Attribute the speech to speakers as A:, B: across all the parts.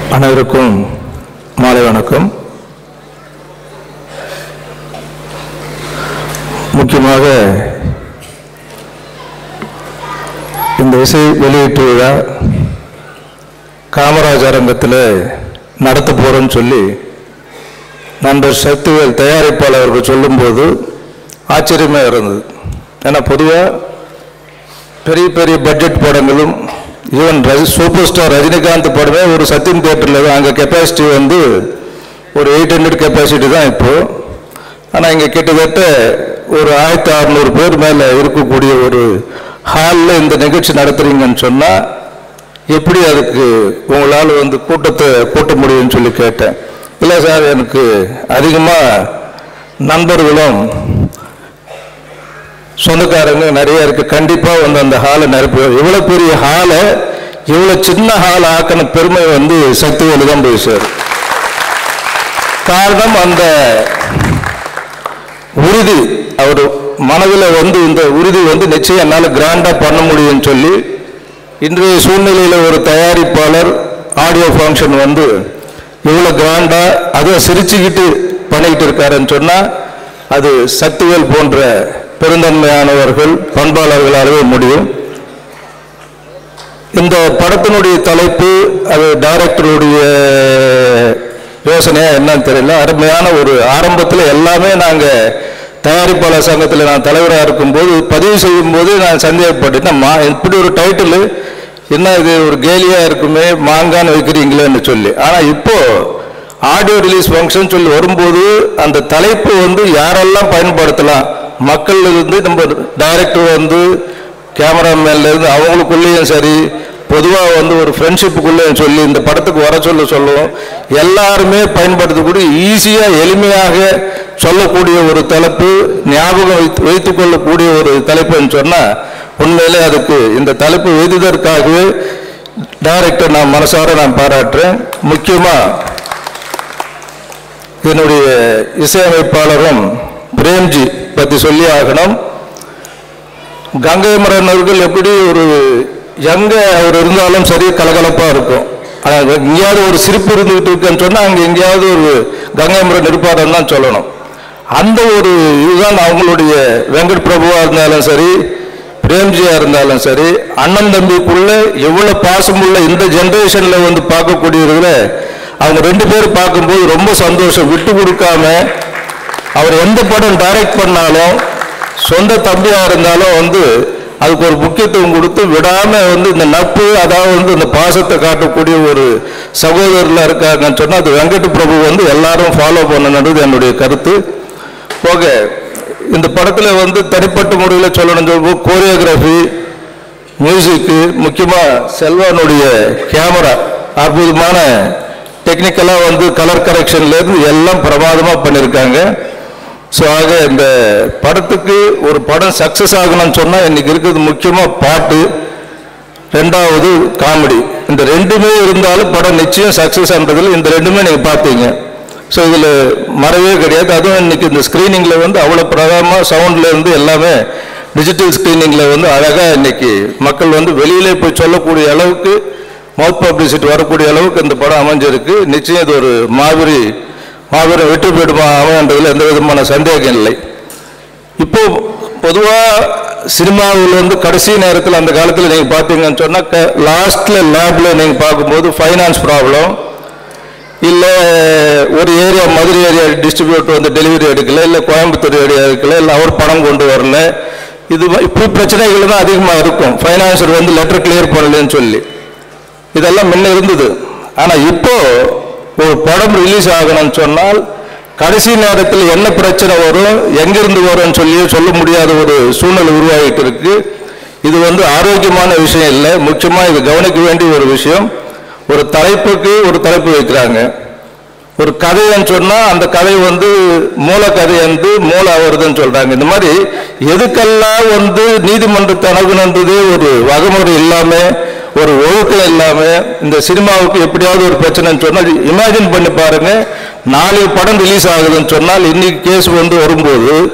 A: அனைவருக்கும் மாலை வணக்கம் முக்கியமாக இந்த இசை வெளியீட்டு விழா காமராஜ் அரங்கத்தில் நடத்த போகிறோன்னு சொல்லி நண்பர் சக்திவேல் தயாரிப்பாளர் அவர்கள் சொல்லும்போது ஆச்சரியமாக இருந்தது ஏன்னா பொதுவாக பெரிய பெரிய பட்ஜெட் படங்களும் even Raji super star Rajinikanth படமே ஒரு சத்தியம் தேட்டரில் தான் அங்கே கெப்பாசிட்டி வந்து ஒரு எயிட் ஹண்ட்ரட் கெப்பாசிட்டி தான் இப்போது ஆனால் இங்கே கிட்டத்தட்ட ஒரு ஆயிரத்தி அறநூறு பேர் மேலே இருக்கக்கூடிய ஒரு ஹாலில் இந்த நிகழ்ச்சி நடத்துறீங்கன்னு சொன்னால் எப்படி அதுக்கு உங்களால் வந்து கூட்டத்தை கூட்ட முடியும்னு சொல்லி கேட்டேன் இல்லை சார் எனக்கு அதிகமாக நண்பர்களும் சொந்தக்காரங்க நிறைய இருக்கு கண்டிப்பா வந்து அந்த ஹாலை நிரப்பி இவ்வளவு பெரிய ஹாலை இவ்வளவு சின்ன ஹால் ஆக்கின பெருமை வந்து சக்திவேலு தான் போய் சேரும் காரணம் அந்த உறுதி அவர் மனதில் வந்து இந்த உறுதி வந்து நிச்சயம் என்னால் கிராண்டா பண்ண முடியும்னு சொல்லி இன்றைய சூழ்நிலையில் ஒரு தயாரிப்பாளர் ஆடியோ ஃபங்க்ஷன் வந்து இவ்வளோ கிராண்டா அதுவும் சிரிச்சுக்கிட்டு பண்ணிக்கிட்டு இருக்காருன்னு சொன்னால் அது சக்திவேல் போன்ற பெருந்தன்மையானவர்கள் பண்பாளர்களாகவே முடியும் இந்த படத்தினுடைய தலைப்பு அது டைரக்டருடைய யோசனையா என்னன்னு தெரியல அருமையான ஒரு ஆரம்பத்தில் எல்லாமே நாங்கள் தயாரிப்பாளர் சங்கத்தில் நான் தலைவராக இருக்கும்போது பதிவு செய்யும் போது நான் சந்தேகப்பட்டேன் மா இப்படி ஒரு டைட்டில் என்ன இது ஒரு கேலியாக இருக்குமே மாங்கான்னு வைக்கிறீங்களேன்னு சொல்லி ஆனால் இப்போ ஆடியோ ரிலீஸ் ஃபங்க்ஷன் சொல்லி வரும்போது அந்த தலைப்பு வந்து யாரெல்லாம் பயன்படுத்தலாம் மக்கள் இருந்து நம்ம டைரக்டர் வந்து கேமராமேன்ல இருந்து அவங்களுக்குள்ளேயும் சரி பொதுவாக வந்து ஒரு ஃப்ரெண்ட்ஷிப்புக்குள்ளேயும் சொல்லி இந்த படத்துக்கு வர சொல்ல சொல்லுவோம் எல்லாருமே பயன்படுத்தக்கூடிய ஈஸியாக எளிமையாக சொல்லக்கூடிய ஒரு தலைப்பு ஞாபகம் வைத்து வைத்துக் கொள்ளக்கூடிய ஒரு தலைப்புன்னு சொன்னால் உண்மையிலே அதுக்கு இந்த தலைப்பு எழுதுவதற்காகவே டைரக்டர் நான் மனசார நான் பாராட்டுறேன் முக்கியமாக என்னுடைய இசையமைப்பாளரும் பிரேம்ஜி பற்றி சொல்லி ஆகணும் கங்கை மரன் அவர்கள் எப்படி ஒரு எங்க அவர் இருந்தாலும் சரி கலகலப்பாக இருக்கும் ஆனால் எங்கேயாவது ஒரு சிரிப்பு இருந்துகிட்டு இருக்குன்னு சொன்னால் அங்கே எங்கேயாவது ஒரு கங்கை மரன் இருப்பாருன்னு தான் சொல்லணும் அந்த ஒரு இதுதான் அவங்களுடைய வெங்கட் பிரபுவாக இருந்தாலும் சரி பிரேம்ஜியா இருந்தாலும் சரி அண்ணன் தம்பிக்குள்ள எவ்வளவு பாசமுள்ள இந்த ஜெனரேஷன்ல வந்து பார்க்கக்கூடியவர்களை அவங்க ரெண்டு பேரும் பார்க்கும்போது ரொம்ப சந்தோஷம் விட்டு கொடுக்காம அவர் எந்த படம் டைரக்ட் பண்ணாலும் சொந்த தம்பியா இருந்தாலும் வந்து அதுக்கு ஒரு முக்கியத்துவம் கொடுத்து விடாம வந்து இந்த நட்பு அதாவது வந்து இந்த பாசத்தை காட்டக்கூடிய ஒரு சகோதரர்ல இருக்காங்கன்னு சொன்னா அது வெங்கட் பிரபு வந்து எல்லாரும் ஃபாலோ பண்ணணுன்றது என்னுடைய கருத்து போக இந்த படத்துல வந்து தனிப்பட்ட முறையில் சொல்லணும் சொல்லும்போது கோரியோகிராஃபி மியூசிக்கு முக்கியமாக செல்வானுடைய கேமரா அற்புதமான டெக்னிக்கலாக வந்து கலர் கரெக்ஷன்லேருந்து எல்லாம் பிரமாதமாக பண்ணியிருக்காங்க ஸோ ஆக இந்த படத்துக்கு ஒரு படம் சக்ஸஸ் ஆகணும்னு சொன்னால் இன்னைக்கு இருக்கிறது முக்கியமாக பாட்டு ரெண்டாவது காமெடி இந்த ரெண்டுமே இருந்தாலும் படம் நிச்சயம் சக்ஸஸ் ஆனதில் இந்த ரெண்டுமே நீங்கள் பார்த்தீங்க ஸோ இதில் மறவே கிடையாது அதுவும் இன்னைக்கு இந்த ஸ்க்ரீனிங்கில் வந்து அவ்வளோ பிரகாரமாக சவுண்டில் இருந்து எல்லாமே டிஜிட்டல் ஸ்க்ரீனிங்கில் வந்து அழகாக இன்னைக்கு மக்கள் வந்து வெளியிலே போய் சொல்லக்கூடிய அளவுக்கு மவுத் பப்ளிசிட்டி வரக்கூடிய அளவுக்கு இந்த படம் அமைஞ்சிருக்கு நிச்சயம் இது ஒரு மாபெரி மாபெரும் வெற்றி பெறுமா அமைன்றதில் எந்த விதமான சந்தேகம் இல்லை இப்போ பொதுவாக சினிமாவில் வந்து கடைசி நேரத்தில் அந்த காலத்தில் நீங்கள் பார்த்தீங்கன்னு சொன்னால் லாஸ்ட்டில் லேபில் நீங்கள் பார்க்கும்போது ஃபைனான்ஸ் ப்ராப்ளம் இல்லை ஒரு ஏரியா மதுரை ஏரியா டிஸ்ட்ரிபியூட்டர் வந்து டெலிவரி எடுக்கல இல்லை கோயம்புத்தூர் ஏரியா எடுக்கல இல்லை அவர் பணம் கொண்டு வரல இது மா- இப்படி பிரச்சனைகள் தான் அதிகமாக இருக்கும் ஃபைனான்சர் வந்து லெட்டர் கிளியர் பண்ணலன்னு சொல்லி இதெல்லாம் முன்ன இருந்தது ஆனால் இப்போ ஒரு படம் ரிலீஸ் ஆகணும்னு சொன்னால் கடைசி நேரத்தில் என்ன பிரச்சனை வரும் எங்கிருந்து வரும்னு சொல்லி சொல்ல முடியாத ஒரு சூழ்நிலை உருவாகிட்டு இருக்கு இது வந்து ஆரோக்கியமான விஷயம் இல்லை முக்கியமாக இது கவனிக்க வேண்டிய ஒரு விஷயம் ஒரு தலைப்புக்கு ஒரு தலைப்பு வைக்கிறாங்க ஒரு கதைன்னு சொன்னா அந்த கதை வந்து மூல கதை வந்து மூல வருதுன்னு சொல்றாங்க இந்த மாதிரி எதுக்கெல்லாம் வந்து நீதிமன்றத்தை அணுகுனன்றதே ஒரு வகைமுறை இல்லாம ஒரு ஒழுக்கம் இல்லாம இந்த சினிமாவுக்கு எப்படியாவது ஒரு பிரச்சனைன்னு சொன்னால் இமேஜின் பண்ணி பாருங்க நாளைக்கு படம் ரிலீஸ் ஆகுதுன்னு சொன்னால் இன்னைக்கு கேஸ் வந்து வரும்போது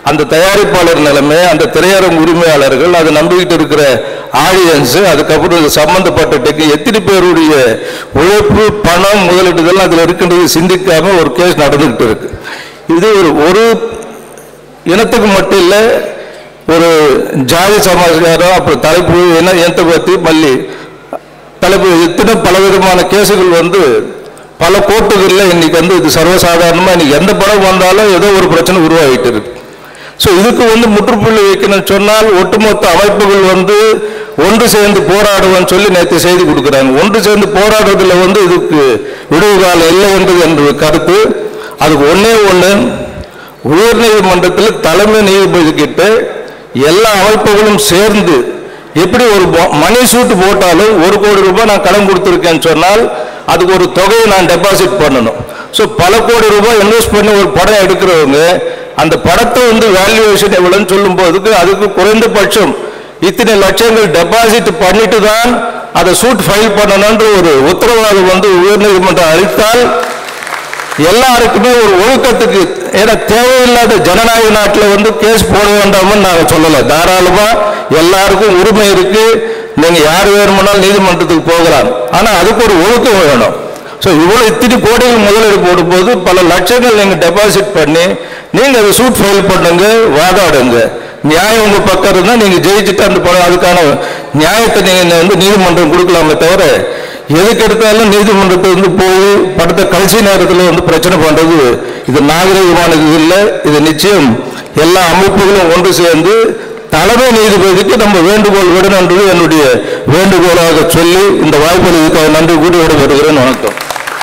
A: அந்த தயாரிப்பாளர் நிலைமை அந்த திரையரங்கு உரிமையாளர்கள் அதை நம்பிக்கிட்டு இருக்கிற ஆடியன்ஸ் அதுக்கப்புறம் இது சம்பந்தப்பட்ட டெக்கு எத்தனை பேருடைய உழைப்பு பணம் முதலீடுகள் அதில் இருக்கின்றது சிந்திக்காம ஒரு கேஸ் நடந்துகிட்டு இருக்கு இது ஒரு ஒரு இனத்துக்கு மட்டும் இல்லை ஒரு ஜாதி சமாச்சாரம் அப்புறம் தலைப்பு இன இனத்தை பற்றி மல்லி தலைப்பு இத்தனை பலவிதமான கேஸுகள் வந்து பல கோர்ட்டுகளில் இன்னைக்கு வந்து இது சர்வசாதாரணமாக இன்னைக்கு எந்த படம் வந்தாலும் ஏதோ ஒரு பிரச்சனை உருவாகிட்டு இருக்கு ஸோ இதுக்கு வந்து முற்றுப்புள்ளி வைக்கணும்னு சொன்னால் ஒட்டுமொத்த அமைப்புகள் வந்து ஒன்று சேர்ந்து போராடுவோம்னு சொல்லி நேற்று செய்தி கொடுக்குறாங்க ஒன்று சேர்ந்து போராடுறதுல வந்து இதுக்கு விடுவு காலம் இல்லை என்பது என்ற கருத்து அதுக்கு ஒண்ணே ஒன்று உயர்நீதிமன்றத்தில் தலைமை நீதிபதி கிட்ட எல்லா அமைப்புகளும் சேர்ந்து எப்படி ஒரு பொ- மணி சூட்டு போட்டாலும் ஒரு கோடி ரூபாய் நான் கடன் கொடுத்துருக்கேன்னு சொன்னால் அதுக்கு ஒரு தொகையை நான் டெபாசிட் பண்ணணும் ஸோ பல கோடி ரூபாய் இன்வெஸ்ட் பண்ணி ஒரு படம் எடுக்கிறவங்க அந்த படத்தை வந்து வேல்யூவேஷன் எவ்வளோன்னு சொல்லும் போதுக்கு அதுக்கு குறைந்தபட்சம் இத்தனை லட்சங்கள் டெபாசிட் பண்ணிட்டு தான் அதை சூட் ஃபைல் பண்ணணுன்ற ஒரு உத்தரவாதம் வந்து உயர்நீதிமன்றம் அளித்தால் எல்லாருக்குமே ஒரு ஒழுக்கத்துக்கு ஏன்னா தேவையில்லாத ஜனநாயக நாட்டில் வந்து கேஸ் போட வேண்டாம்னு நாங்கள் சொல்லலை தாராளமா எல்லாருக்கும் உரிமை இருக்கு நீங்க யார் வேணுமானாலும் நீதிமன்றத்துக்கு போகலாம் ஆனா அதுக்கு ஒரு ஒழுக்கம் வேணும் ஸோ இவ்வளவு இத்தனை கோடிகள் முதலீடு போடும்போது பல லட்சங்கள் நீங்க டெபாசிட் பண்ணி நீங்க அதை சூட் ஃபைல் பண்ணுங்க வாதாடுங்க நியாயம் உங்க பக்கம் இருந்தா நீங்க ஜெயிச்சுட்டு அந்த படம் அதுக்கான நியாயத்தை நீங்க வந்து நீதிமன்றம் கொடுக்கலாமே தவிர எதுக்கு எடுத்தாலும் நீதிமன்றத்துக்கு வந்து போய் படத்தை கடைசி நேரத்தில் வந்து பிரச்சனை பண்றது இது நாகரிகமானது இல்லை இது நிச்சயம் எல்லா அமைப்புகளும் ஒன்று சேர்ந்து தலைமை நீதிபதிக்கு நம்ம வேண்டுகோள் விடணும் என்பது என்னுடைய வேண்டுகோளாக சொல்லி இந்த வாய்ப்பளிக்காக நன்றி கூறி விடைபெறுகிறேன் வணக்கம்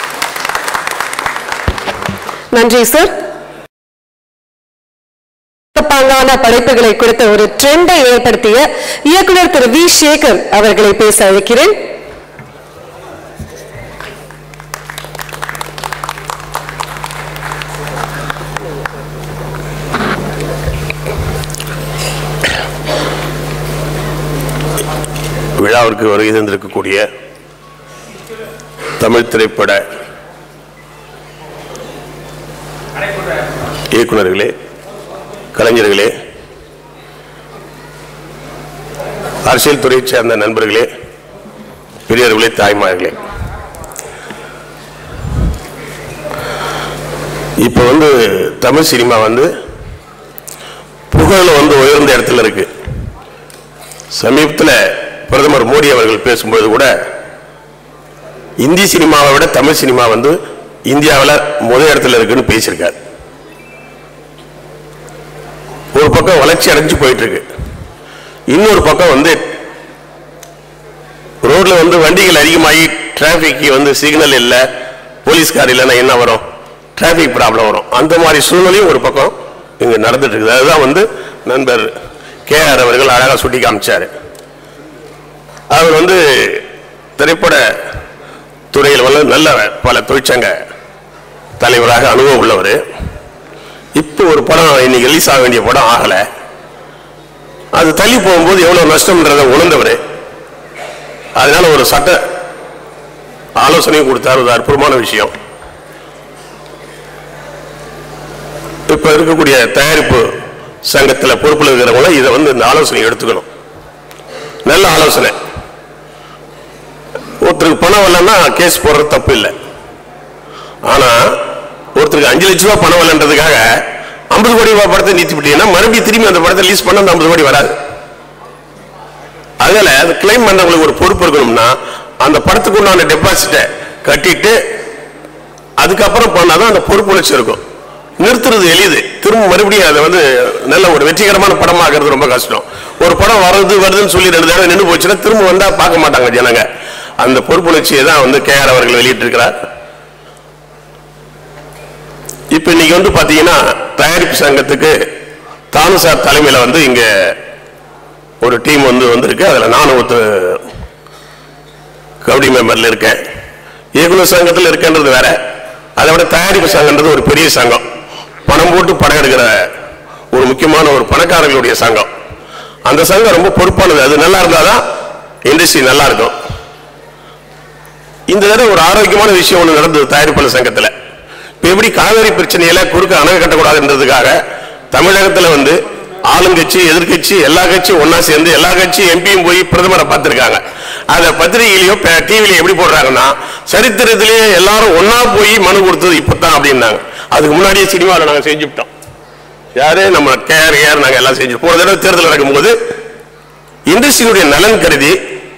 B: நன்றி சார் பாங்கான படைப்புகளை கொடுத்த ஒரு ட்ரெண்டை ஏற்படுத்திய இயக்குனர் திரு வி சேகர் அவர்களை பேச அழைக்கிறேன்
C: விழாவிற்கு வருகை தந்திருக்கக்கூடிய தமிழ் திரைப்பட இயக்குனர்களே கலைஞர்களே அரசியல் துறையைச் சேர்ந்த நண்பர்களே பெரியவர்களே தாய்மார்களே இப்போ வந்து தமிழ் சினிமா வந்து புகழ்ல வந்து உயர்ந்த இடத்துல இருக்கு சமீபத்தில் பிரதமர் மோடி அவர்கள் பேசும்போது கூட இந்தி சினிமாவை விட தமிழ் சினிமா வந்து இந்தியாவில் முதல் இடத்துல இருக்குன்னு பேசியிருக்காரு ஒரு பக்கம் வளர்ச்சி அடைஞ்சு போயிட்டு இருக்கு இன்னொரு பக்கம் வந்து ரோட்ல வந்து வண்டிகள் அதிகமாகி டிராபிக் வந்து சிக்னல் இல்லை போலீஸ்கார் இல்லைன்னா என்ன வரும் டிராபிக் ப்ராப்ளம் வரும் அந்த மாதிரி சூழ்நிலையும் ஒரு பக்கம் இங்க நடந்துட்டு இருக்குது அதுதான் வந்து நண்பர் கே ஆர் அவர்கள் அழகா சுட்டி காமிச்சாரு அவர் வந்து திரைப்பட துறையில் வந்து நல்ல பல தொழிற்சங்க தலைவராக அனுபவம் உள்ளவர் இப்போ ஒரு படம் இன்னைக்கு ரிலீஸ் ஆக வேண்டிய படம் ஆகல அது தள்ளி போகும்போது எவ்வளவு நஷ்டம்ன்றதை உணர்ந்தவர் அதனால ஒரு சட்ட ஆலோசனையும் கொடுத்தார் ஒரு அற்புதமான விஷயம் இப்ப இருக்கக்கூடிய தயாரிப்பு சங்கத்துல பொறுப்புல இருக்கிறவங்க இதை வந்து இந்த ஆலோசனை எடுத்துக்கணும் நல்ல ஆலோசனை ஒருத்தருக்கு பணம் வரலன்னா கேஸ் போடுறது தப்பு இல்லை ஆனா ஒருத்தருக்கு அஞ்சு லட்ச ரூபாய் பணம் வரலன்றதுக்காக ஐம்பது கோடி ரூபாய் படத்தை நிறுத்தி விட்டீங்கன்னா மறுபடியும் திரும்பி அந்த படத்தை ரிலீஸ் பண்ண அந்த ஐம்பது கோடி வராது அதனால அது கிளைம் பண்றவங்களுக்கு ஒரு பொறுப்பு இருக்கணும்னா அந்த படத்துக்கு உண்டான டெபாசிட்டை கட்டிட்டு அதுக்கப்புறம் பண்ணாதான் அந்த பொறுப்புணர்ச்சி இருக்கும் நிறுத்துறது எளிது திரும்ப மறுபடியும் அதை வந்து நல்ல ஒரு வெற்றிகரமான படமாக்குறது ரொம்ப கஷ்டம் ஒரு படம் வருது வருதுன்னு சொல்லி ரெண்டு தடவை நின்று போச்சுன்னா திரும்ப வந்தா பார்க்க மாட்டாங்க ஜனங்க அந்த பொறுப்புணர்ச்சியை தான் வந்து கே ஆர் அவர்கள் வெளியிட்டிருக்கிறார் இப்ப இன்னைக்கு வந்து பாத்தீங்கன்னா தயாரிப்பு சங்கத்துக்கு தானுசார் தலைமையில வந்து இங்க ஒரு டீம் வந்து வந்திருக்கு அதுல நானும் ஒருத்த கபடி மெம்பர்ல இருக்கேன் இயக்குனர் சங்கத்தில் இருக்கன்றது வேற அதை விட தயாரிப்பு சங்கம்ன்றது ஒரு பெரிய சங்கம் பணம் போட்டு படம் எடுக்கிற ஒரு முக்கியமான ஒரு பணக்காரர்களுடைய சங்கம் அந்த சங்கம் ரொம்ப பொறுப்பானது அது நல்லா இருந்தாதான் இண்டஸ்ட்ரி நல்லா இருக்கும் இந்த தடவை ஒரு ஆரோக்கியமான விஷயம் ஒன்று நடந்தது தயாரிப்பாளர் சங்கத்தில் இப்போ எப்படி காவேரி பிரச்சனையில குறுக்க அணை கட்டக்கூடாதுன்றதுக்காக தமிழகத்துல வந்து ஆளுங்கட்சி எதிர்க்கட்சி எல்லா கட்சியும் ஒண்ணா சேர்ந்து எல்லா கட்சியும் எம்பியும் போய் பிரதமரை பார்த்திருக்காங்க அத பத்திரிகையிலயோ டிவிலையும் எப்படி போடுறாங்கன்னா சரித்திரத்திலேயே எல்லாரும் ஒண்ணா போய் மனு கொடுத்தது இப்பதான் அப்படின்னாங்க அதுக்கு முன்னாடியே சினிமாவில் நாங்க செஞ்சுட்டோம் யாரு நம்ம கேர் ஏர் நாங்க எல்லாம் செஞ்சு போன தடவை தேர்தல் நடக்கும்போது இண்டஸ்ட்ரியுடைய நலன் கருதி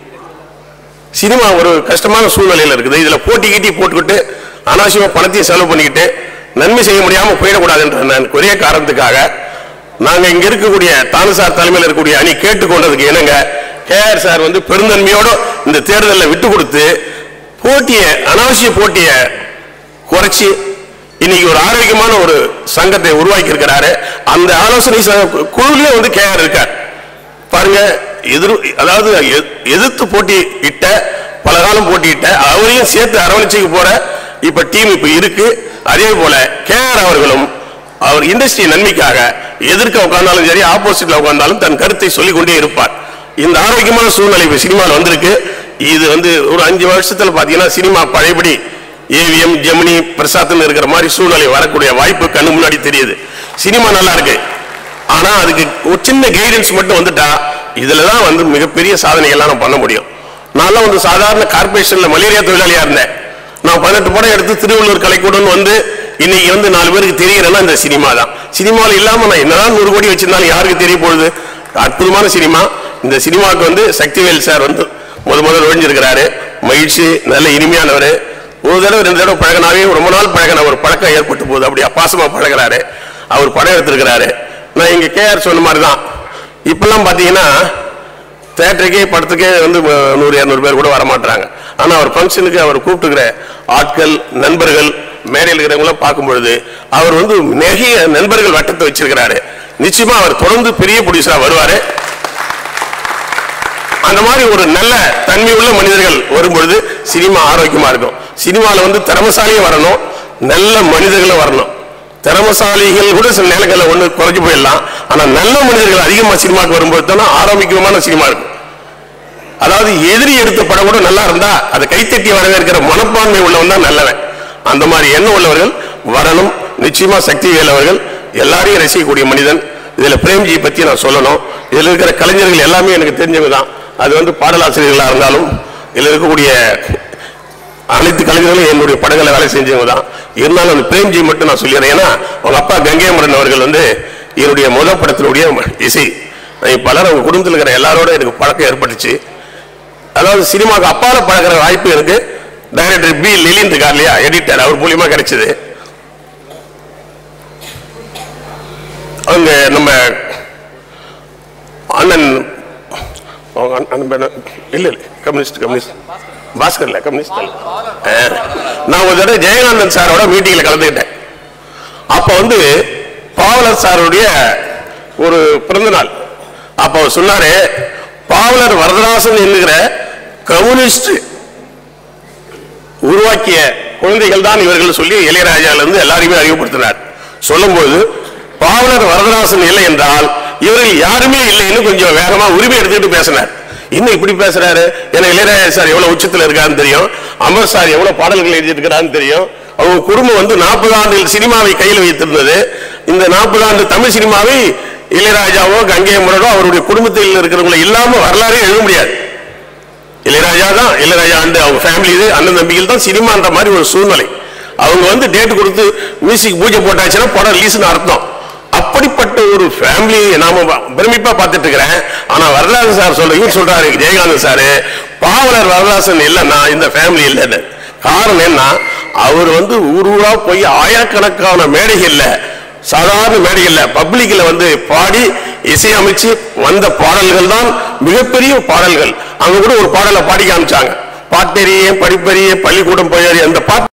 C: சினிமா ஒரு கஷ்டமான சூழ்நிலையில இருக்குது இதுல போட்டி கீட்டி போட்டுக்கிட்டு அனாவசியமா பணத்தையும் செலவு பண்ணிக்கிட்டு நன்மை செய்ய முடியாம போயிடக்கூடாதுன்ற நான் ஒரே காரணத்துக்காக நாங்க இங்க இருக்கக்கூடிய தானுசார் தலைமையில் இருக்கக்கூடிய அணி கேட்டுக்கொண்டதுக்கு என்னங்க கேஆர் சார் வந்து பெருந்தன்மையோட இந்த தேர்தலில் விட்டு கொடுத்து போட்டியை அனாவசிய போட்டியை குறைச்சி இன்னைக்கு ஒரு ஆரோக்கியமான ஒரு சங்கத்தை உருவாக்கி இருக்கிறாரு அந்த ஆலோசனை சங்க குழுவிலே வந்து கேஆர் இருக்கார் பாருங்க எதிர் அதாவது எ- எதிர்த்து போட்டியிட்ட பல காலம் போட்டியிட்ட அவரையும் சேர்த்து அரவணைச்சுக்கு போற இப்ப டீம் இப்ப இருக்கு அதே போல கேஆர் அவர்களும் அவர் இண்டஸ்ட்ரி நன்மைக்காக எதிர்க்க உட்கார்ந்தாலும் சரி ஆப்போசிட்ல உட்கார்ந்தாலும் தன் கருத்தை சொல்லிக் கொண்டே இருப்பார் இந்த ஆரோக்கியமான சூழ்நிலை இப்ப சினிமாவில் வந்திருக்கு இது வந்து ஒரு அஞ்சு வருஷத்துல பாத்தீங்கன்னா சினிமா பழையபடி ஏவிஎம் ஜெமினி பிரசாத்னு இருக்கிற மாதிரி சூழ்நிலை வரக்கூடிய வாய்ப்பு கண்ணு முன்னாடி தெரியுது சினிமா நல்லா இருக்கு ஆனா அதுக்கு ஒரு சின்ன கைடன்ஸ் மட்டும் வந்துட்டா இதுல தான் வந்து மிகப்பெரிய சாதனைகள்லாம் நான் பண்ண முடியும் நான்லாம் வந்து சாதாரண கார்பரேஷன்ல மலேரியா தொழிலாளியா இருந்தேன் நான் பதினெட்டு படம் எடுத்து திருவள்ளூர் கலைக்கூடம் வந்து இன்னைக்கு வந்து நாலு பேருக்கு தெரிகிறேன்னா இந்த சினிமா தான் சினிமாவில் இல்லாம நான் என்னதான் நூறு கோடி வச்சிருந்தாலும் யாருக்கு தெரிய போகுது அற்புதமான சினிமா இந்த சினிமாவுக்கு வந்து சக்திவேல் சார் வந்து முத முதல் ஒழிஞ்சிருக்கிறாரு மகிழ்ச்சி நல்ல இனிமையானவர் ஒரு தடவை ரெண்டு தடவை பழகினாவே ரொம்ப நாள் பழகின ஒரு பழக்கம் ஏற்பட்டு போகுது அப்படி அப்பாசமா பழகுறாரு அவர் படம் எடுத்திருக்கிறாரு நான் இங்க கேஆர் சொன்ன மாதிரி தான் இப்பெல்லாம் பாத்தீங்கன்னா தேட்டருக்கே படத்துக்கே வந்து அஹ், நூறு இரநூறு பேர் கூட வரமாட்டாங்க ஆனா அவர் ஃபங்க்ஷனுக்கு அவர் கூப்பிட்டுக்கிற ஆட்கள் நண்பர்கள் மேடையில் இருக்கிறவங்கள பார்க்கும் பொழுது அவர் வந்து நிறைய நண்பர்கள் வட்டத்தை வச்சிருக்கிறாரு நிச்சயமா அவர் தொடர்ந்து பெரிய ப்ரொடியூசரா வருவாரு அந்த மாதிரி ஒரு நல்ல தன்மை உள்ள மனிதர்கள் வரும்பொழுது சினிமா ஆரோக்கியமா இருக்கும் சினிமால வந்து திறமசாலியும் வரணும் நல்ல மனிதர்களும் வரணும் திறமசாலிகள் கூட சில நேரங்களில் ஒண்ணு குறைஞ்சு போயிடலாம் ஆனா நல்ல மனிதர்கள் அதிகமா சினிமாக்கு வரும்போது தானே ஆரோக்கியமான சினிமா இருக்கும் அதாவது எதிரி எடுத்த படம் கூட நல்லா இருந்தா அதை கைத்தட்டி வரவேற்கிற மனப்பான்மை உள்ளவன் தான் நல்லவன் அந்த மாதிரி எண்ணம் உள்ளவர்கள் வரணும் நிச்சயமா சக்திவேல் அவர்கள் எல்லாரையும் ரசிக்கக்கூடிய மனிதன் இதுல பிரேம்ஜி பத்தி நான் சொல்லணும் இதுல இருக்கிற கலைஞர்கள் எல்லாமே எனக்கு தெரிஞ்சவங்க தான் அது வந்து பாடலாசிரியர்களா இருந்தாலும் இதுல இருக்கக்கூடிய அனைத்து கலைஞர்களும் என்னுடைய படங்களை வேலை செஞ்சவங்க தான் இருந்தாலும் அந்த பிரேம்ஜி மட்டும் நான் சொல்லிடுறேன் ஏன்னா அவங்க அப்பா கங்கையமரன் அவர்கள் வந்து என்னுடைய முதல் படத்தினுடைய இசை நான் பலர் அவங்க குடும்பத்தில் இருக்கிற எல்லாரோட எனக்கு பழக்கம் ஏற்பட்டுச்சு அதாவது சினிமாக்கு அப்பால பழகிற வாய்ப்பு எனக்கு டைரக்டர் பி லெலின் இருக்கார் இல்லையா எடிட்டர் அவர் மூலியமா கிடைச்சது அவங்க நம்ம அண்ணன் அவங்க அண்ணன் அண்ணன் பேரு- இல்ல இல்ல கம்யூனிஸ்ட் கம்யூனிஸ்ட் பாஸ்கர் இல்ல கம்யூனிஸ்ட் இல்ல. ஆ. நான் ஒரு தடவை ஜெயகாந்தன் சாரோட மீட்டிங்ல கலந்துக்கிட்டேன் அப்ப வந்து பாவலர் சாருடைய ஒரு பிறந்த நாள் அப்ப அவர் சொன்னாரு பாவலர் வரதராசன் என்கிற கம்யூனிஸ்ட் உருவாக்கிய குழந்தைகள் தான் இவர்கள் சொல்லி இளையராஜால இருந்து எல்லாரையுமே அறிமுகப்படுத்தினார் சொல்லும்போது பாவலர் வரதராசன் இல்லை என்றால் இவர்கள் யாருமே இல்லைன்னு கொஞ்சம் வேகமா உரிமை எடுத்துக்கிட்டு பேசினார் இன்னும் இப்படி பேசுறாரு ஏன்னா இளையராஜா சார் எவ்வளவு உச்சத்துல இருக்காருன்னு தெரியும் அமர் சார் எவ்வளவு பாடல்கள் எழுதியிருக்கிறான்னு தெரியும் அவங்க குடும்பம் வந்து நாற்பது ஆண்டுகள் சினிமாவை கையில் வைத்திருந்தது இந்த நாற்பது ஆண்டு தமிழ் சினிமாவை இளையராஜாவோ கங்கை முரடோ அவருடைய குடும்பத்தில் இருக்கிறவங்களை இல்லாம வரலாறே எழுத முடியாது இளையராஜா தான் இளையராஜா அண்டு அவங்க ஃபேமிலி இது அண்ணன் தம்பிகள் தான் சினிமான்ற மாதிரி ஒரு சூழ்நிலை அவங்க வந்து டேட் கொடுத்து மியூசிக் பூஜை போட்டாச்சுன்னா படம் ரிலீஸ்னு அர்த்தம் அப்படிப்பட்ட ஒரு ஃபேமிலி நாம ப- பிரமிப்பா பார்த்துட்டு இருக்கிறேன் ஆனா வரலாறு சார் சொல்ற இவர் சொல்றாரு ஜெயகாந்தன் சார் பாவலர் வரலாசன் இல்லைன்னா இந்த ஃபேமிலி இல்லைன்னு காரணம் என்ன அவர் வந்து ஊர் ஊரா போய் ஆயிரக்கணக்கான மேடைகள்ல சாதாரண மேடைகள்ல பப்ளிக்ல வந்து பாடி இசையமைச்சு வந்த பாடல்கள் தான் மிகப்பெரிய பாடல்கள் அவங்க கூட ஒரு பாடலை பாடி காமிச்சாங்க பாட்டெறிய படிப்பெறிய பள்ளிக்கூடம் போயாரி அந்த பாட்டு